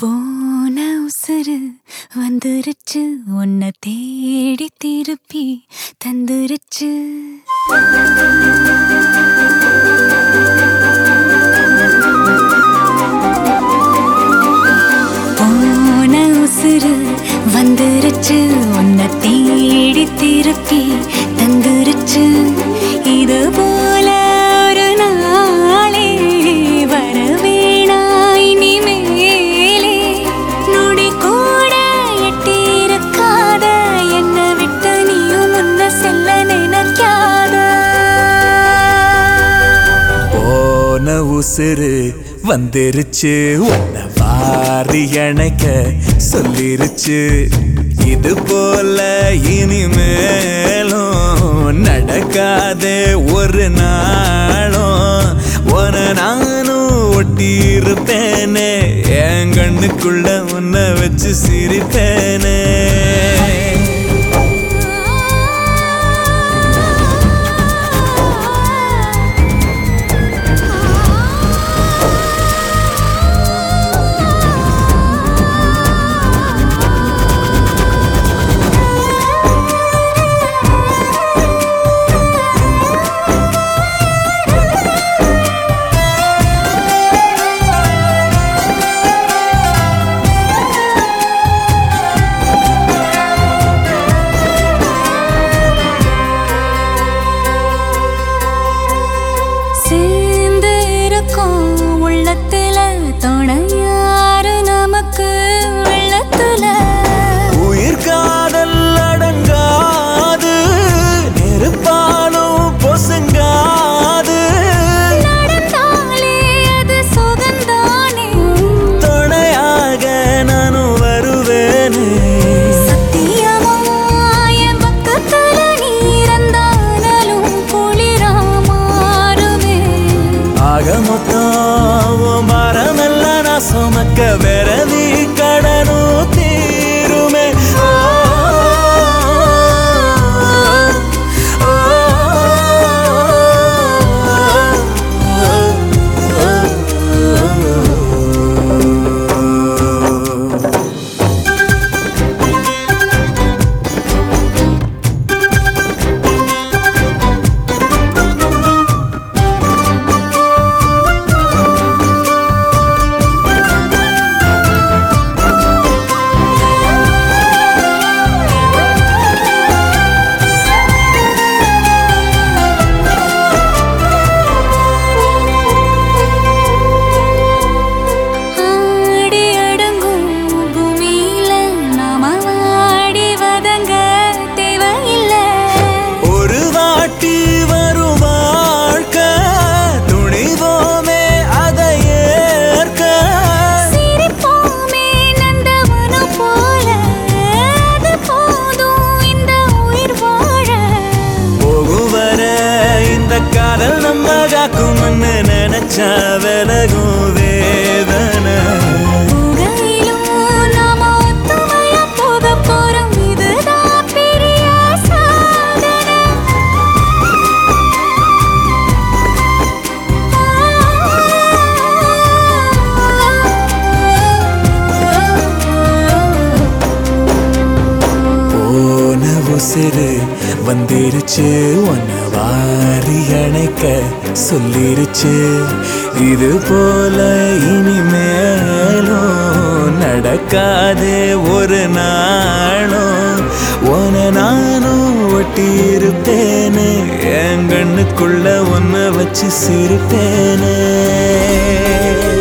போன உசுறு வந்துருச்சு உன்னை தேடி திருப்பி தந்துருச்சு போன உசுறு வந்துருச்சு உன்னை தேடி திருப்பி தந்துருச்சு இது போல ஒரு நாளே வர வேணாய் இனிமேலே நொடி கூட எட்டியிருக்காத என்னை விட்டு நீயும் முன்ன செல்ல நினைக்காத போன உசுறு வந்துருச்சு உன்னை வாரி அணைக்க சொல்லிருச்சு இது போல இனிமேலும் நடக்காதே ஒரு நாளும் உன நானும் ஒட்டி இருப்பேனே என் கண்ணுக்குள்ள உன்னை வச்சு சிரிப்பேனே சேர்ந்து இருக்கும் உள்ளத்துல துணையாரு நமக்கு வெள்ளத்துல உயிர் காதல் அடங்காது நெருப்பாலும் பொசுங்காது நடந்தாலே அது சுகந்தானே துணையாக நானும் வருவேனே சத்தியமா என் பக்கத்துல நீ இருந்தாலும் குளிரா மாறுமே ஆக மொத்தம் உன் மரமெல்லாம் நான் சுமக்க விரவி கடனும் தீருமே ஓ, ஓ, ஓ, ஓ. ஆடி அடங்கும் பூமியில நாம ஆடி வதங்க தேவையில்லை ஒரு வாட்டி வரும் வாழ்க்கை துணிவோமே அதை ஏற்க சிரிப்போமே நந்தவனம் போல அது போதும் இந்த உயிர் வாழ போகும் வர இந்த காதல் நம்ம காக்கும்னு நினைச்சா விலகும் வேதனை புகையிலும் நாம ஒத்துமையா போகப் போறோம் இதுதான் பெரிய சாதனை போன உசிறு வந்துருச்சு உன்னை வாரி அணைக்க சொல்லிருச்சு இது போல இனிமேலும் நடக்காதே ஒரு நாளும் உன நானும் ஒட்டி இருப்பேனே என் கண்ணுக்குள்ள உன்னை வச்சு சிரிப்பேனே